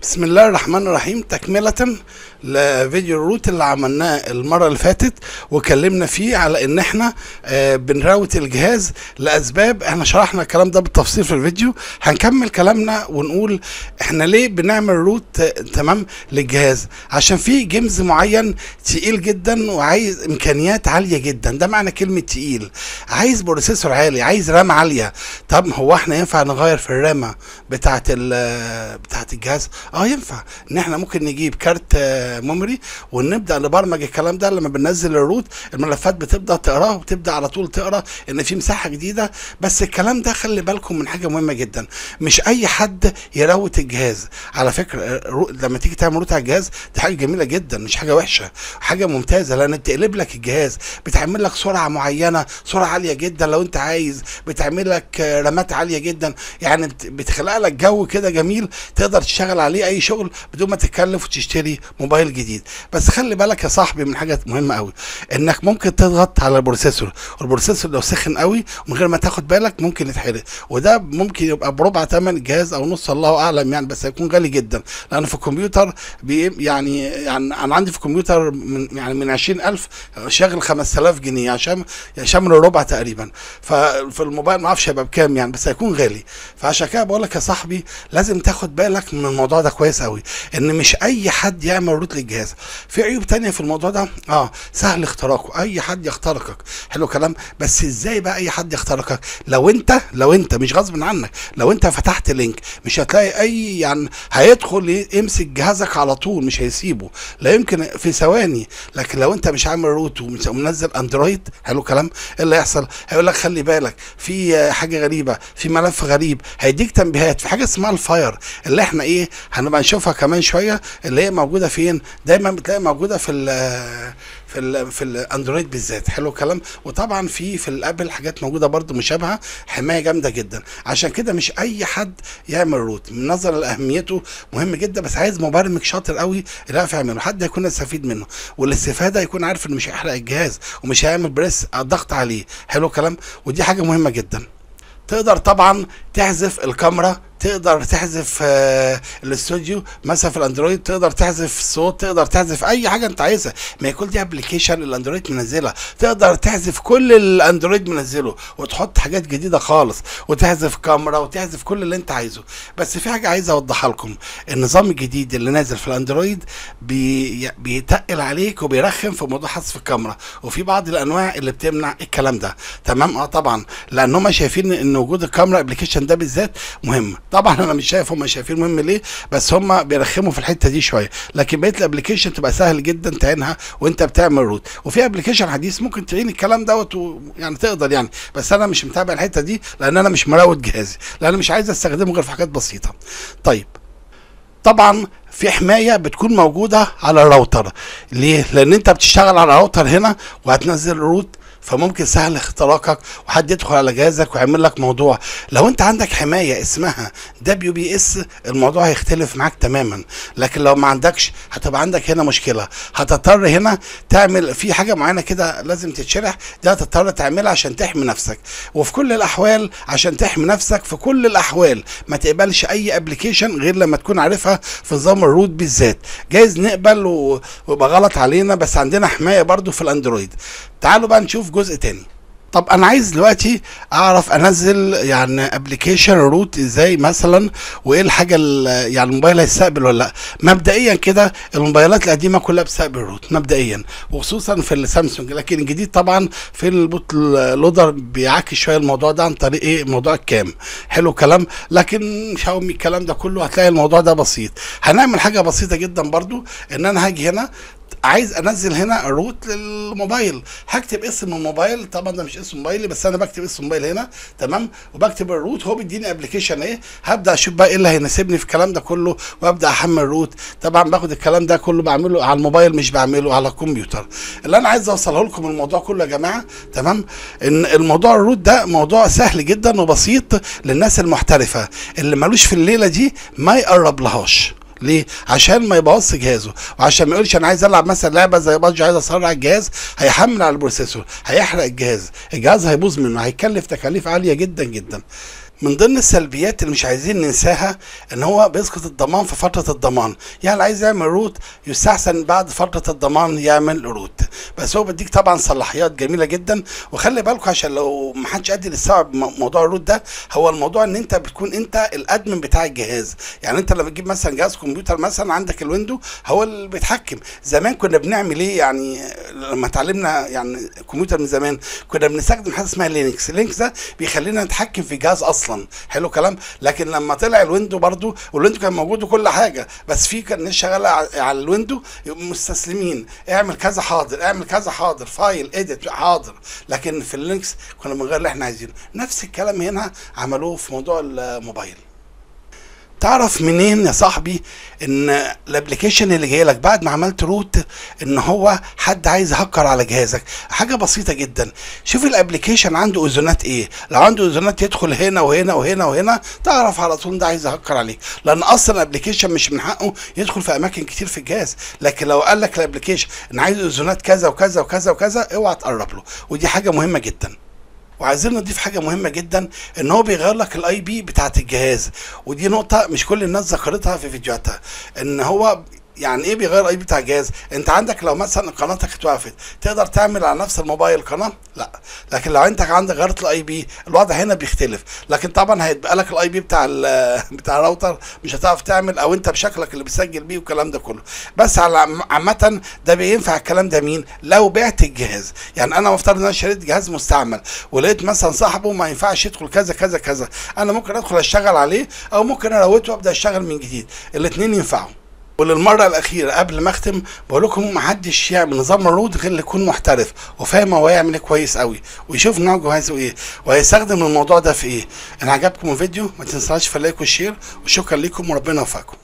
بسم الله الرحمن الرحيم تكملة لفيديو الروت اللي عملناه المرة اللي فاتت وكلمنا فيه على ان احنا آه بنراوت الجهاز لاسباب احنا شرحنا الكلام ده بالتفصيل في الفيديو هنكمل كلامنا ونقول احنا ليه بنعمل روت آه، تمام للجهاز عشان في جيمز معين تقيل جدا وعايز امكانيات عالية جدا ده معنى كلمة تقيل عايز بروسيسور عالي عايز رام عالية طب هو احنا ينفع نغير في الرامة بتاعت ال- بتاعت الجهاز اه ينفع ان احنا ممكن نجيب كارت آه، ميموري ونبدا نبرمج الكلام ده لما بننزل الروت الملفات بتبدا تقراه وبتبدا على طول تقرا ان في مساحه جديده بس الكلام ده خلي بالكم من حاجه مهمه جدا مش اي حد يروت الجهاز على فكره آه، رو- لما تيجي تعمل روت على الجهاز دي حاجه جميله جدا مش حاجه وحشه حاجه ممتازه لان بتقلب لك الجهاز بتعمل لك سرعه معينه سرعه عاليه جدا لو انت عايز بتعمل لك آه، رامات عاليه جدا يعني بت- بتخلق لك جو كده جميل تقدر تشتغل عليه اي شغل بدون ما تتكلف وتشتري موبايل جديد بس خلي بالك يا صاحبي من حاجه مهمه قوي انك ممكن تضغط على البروسيسور والبروسيسور لو سخن قوي ومن غير ما تاخد بالك ممكن يتحرق وده ممكن يبقى بربع ثمن الجهاز او نص الله اعلم يعني بس هيكون غالي جدا لان في الكمبيوتر بي يعني يعني انا عندي في الكمبيوتر من يعني من 20000 شاغل 5000 جنيه عشان يعني شامل الربع تقريبا ففي الموبايل ما اعرفش هيبقى بكام يعني بس هيكون غالي فعشان كده بقول لك يا صاحبي لازم تاخد بالك من الموضوع ده كويس قوي ان مش اي حد يعمل روت للجهاز في عيوب تانية في الموضوع ده اه سهل اختراقه اي حد يخترقك حلو كلام بس ازاي بقى اي حد يخترقك لو انت لو انت مش غصب عنك لو انت فتحت لينك مش هتلاقي اي يعني هيدخل ي- يمسك جهازك على طول مش هيسيبه لا يمكن في ثواني لكن لو انت مش عامل روت ومش- ومنزل اندرويد حلو كلام ايه اللي هيحصل هيقول لك خلي بالك في آه، حاجه غريبه في ملف غريب هيديك تنبيهات في حاجه اسمها الفاير اللي احنا ايه هنبقى نشوفها كمان شويه اللي هي موجوده فين دايما بتلاقي موجوده في ال في ال في الاندرويد بالذات حلو الكلام وطبعا في في الابل حاجات موجوده برضو مشابهه حمايه جامده جدا عشان كده مش اي حد يعمل روت من نظر لاهميته مهم جدا بس عايز مبرمج شاطر قوي يعرف يعمله حد يكون يستفيد منه والاستفاده يكون عارف انه مش هيحرق الجهاز ومش هيعمل بريس ضغط عليه حلو الكلام ودي حاجه مهمه جدا تقدر طبعا تحذف الكاميرا تقدر تحذف آه، الاستوديو مثلا في الاندرويد تقدر تحذف الصوت تقدر تحذف اي حاجه انت عايزها ما هي كل دي ابلكيشن الاندرويد منزلها تقدر تحذف كل الاندرويد منزله وتحط حاجات جديده خالص وتحذف كاميرا وتحذف كل اللي انت عايزه بس في حاجه عايز اوضحها لكم النظام الجديد اللي نازل في الاندرويد بي... بيتقل عليك وبيرخم في موضوع حذف الكاميرا وفي بعض الانواع اللي بتمنع الكلام ده تمام اه طبعا لان هم شايفين ان وجود الكاميرا ابلكيشن ده بالذات مهم طبعا انا مش شايف هم شايفين مهم ليه بس هم بيرخموا في الحته دي شويه لكن بقيه الابلكيشن تبقى سهل جدا تعينها وانت بتعمل روت وفي ابلكيشن حديث ممكن تعين الكلام دوت و- يعني تقدر يعني بس انا مش متابع الحته دي لان انا مش مراوت جهازي لان انا مش عايز استخدمه غير في حاجات بسيطه طيب طبعا في حمايه بتكون موجوده على الراوتر ليه لان انت بتشتغل على راوتر هنا وهتنزل روت فممكن سهل اختراقك وحد يدخل على جهازك ويعمل لك موضوع لو انت عندك حمايه اسمها دبليو بي اس الموضوع هيختلف معاك تماما لكن لو ما عندكش هتبقى عندك هنا مشكله هتضطر هنا تعمل في حاجه معينه كده لازم تتشرح دي هتضطر تعملها عشان تحمي نفسك وفي كل الاحوال عشان تحمي نفسك في كل الاحوال ما تقبلش اي ابلكيشن غير لما تكون عارفها في نظام الروت بالذات جايز نقبل و- ويبقى غلط علينا بس عندنا حمايه برضو في الاندرويد تعالوا بقى نشوف جزء تاني طب انا عايز دلوقتي اعرف انزل يعني ابلكيشن روت ازاي مثلا وايه الحاجه ال- يعني الموبايل هيستقبل ولا لا مبدئيا كده الموبايلات القديمه كلها بتستقبل روت مبدئيا وخصوصا في السامسونج لكن الجديد طبعا في البوت لودر بيعاكس شويه الموضوع ده عن طريق ايه موضوع الكام حلو الكلام لكن شاومي الكلام ده كله هتلاقي الموضوع ده بسيط هنعمل حاجه بسيطه جدا برضو ان انا هاجي هنا عايز انزل هنا روت للموبايل هكتب اسم الموبايل طبعا ده مش اسم موبايلي بس انا بكتب اسم موبايل هنا تمام وبكتب الروت هو بيديني ابلكيشن ايه هبدا اشوف بقى ايه اللي هيناسبني في الكلام ده كله وابدا احمل روت طبعا باخد الكلام ده كله بعمله على الموبايل مش بعمله على الكمبيوتر اللي انا عايز اوصله لكم الموضوع كله يا جماعه تمام ان الموضوع الروت ده موضوع سهل جدا وبسيط للناس المحترفه اللي ملوش في الليله دي ما يقرب لهاش ليه؟ عشان ما يبوظش جهازه وعشان ما يقولش انا عايز العب مثلا لعبه زي بادجي عايز اسرع الجهاز هيحمل على البروسيسور هيحرق الجهاز الجهاز هيبوظ منه هيكلف تكاليف عاليه جدا جدا من ضمن السلبيات اللي مش عايزين ننساها ان هو بيسقط الضمان في فتره الضمان يعني اللي عايز يعمل روت يستحسن بعد فتره الضمان يعمل روت بس هو بيديك طبعا صلاحيات جميله جدا وخلي بالكم عشان لو ما حدش قادر يستوعب م- موضوع الروت ده هو الموضوع ان انت بتكون انت الادمن بتاع الجهاز يعني انت لما تجيب مثلا جهاز كمبيوتر مثلا عندك الويندو هو اللي بيتحكم زمان كنا بنعمل ايه يعني لما اتعلمنا يعني كمبيوتر من زمان كنا بنستخدم حاجه اسمها لينكس لينكس ده بيخلينا نتحكم في الجهاز اصلا حلو كلام لكن لما طلع الويندو برضو والويندو كان موجود وكل حاجه بس في كان ناس شغاله ع- على الويندو يبقوا مستسلمين اعمل كذا حاضر اعمل كذا حاضر فايل اديت حاضر لكن في اللينكس كنا بنغير اللي احنا عايزينه نفس الكلام هنا عملوه في موضوع الموبايل تعرف منين يا صاحبي ان الابلكيشن اللي جاي لك بعد ما عملت روت ان هو حد عايز يهكر على جهازك حاجه بسيطه جدا شوف الابلكيشن عنده اذونات ايه لو عنده اذونات يدخل هنا وهنا وهنا وهنا تعرف على طول ده عايز يهكر عليك لان اصلا الابلكيشن مش من حقه يدخل في اماكن كتير في الجهاز لكن لو قال لك الابلكيشن ان عايز اذونات كذا وكذا وكذا وكذا اوعى تقرب له ودي حاجه مهمه جدا وعايزين نضيف حاجه مهمه جدا ان هو بيغير لك الاي بي بتاعت الجهاز ودي نقطه مش كل الناس ذكرتها في فيديوهاتها ان هو يعني ايه بيغير اي بي بتاع الجهاز انت عندك لو مثلا قناتك اتوقفت تقدر تعمل على نفس الموبايل قناه لا لكن لو انت عندك غيرت الاي بي الوضع هنا بيختلف لكن طبعا هيتبقى لك الاي بي بتاع ال- بتاع الراوتر مش هتعرف تعمل او انت بشكلك اللي بتسجل بيه والكلام ده كله بس على عم- عامه ده بينفع الكلام ده مين لو بعت الجهاز يعني انا مفترض ان انا شريت جهاز مستعمل ولقيت مثلا صاحبه ما ينفعش يدخل كذا كذا كذا انا ممكن ادخل اشتغل عليه او ممكن اروته وابدا اشتغل من جديد الاثنين ينفعوا وللمرة الأخيرة قبل ما أختم بقول لكم محدش يعمل نظام الرود غير اللي يكون محترف وفاهم هو يعمل إيه كويس قوي ويشوف نوع جهازه إيه وهيستخدم الموضوع ده في إيه إن عجبكم الفيديو ما تنساش في اللايك والشير وشكرا لكم وربنا يوفقكم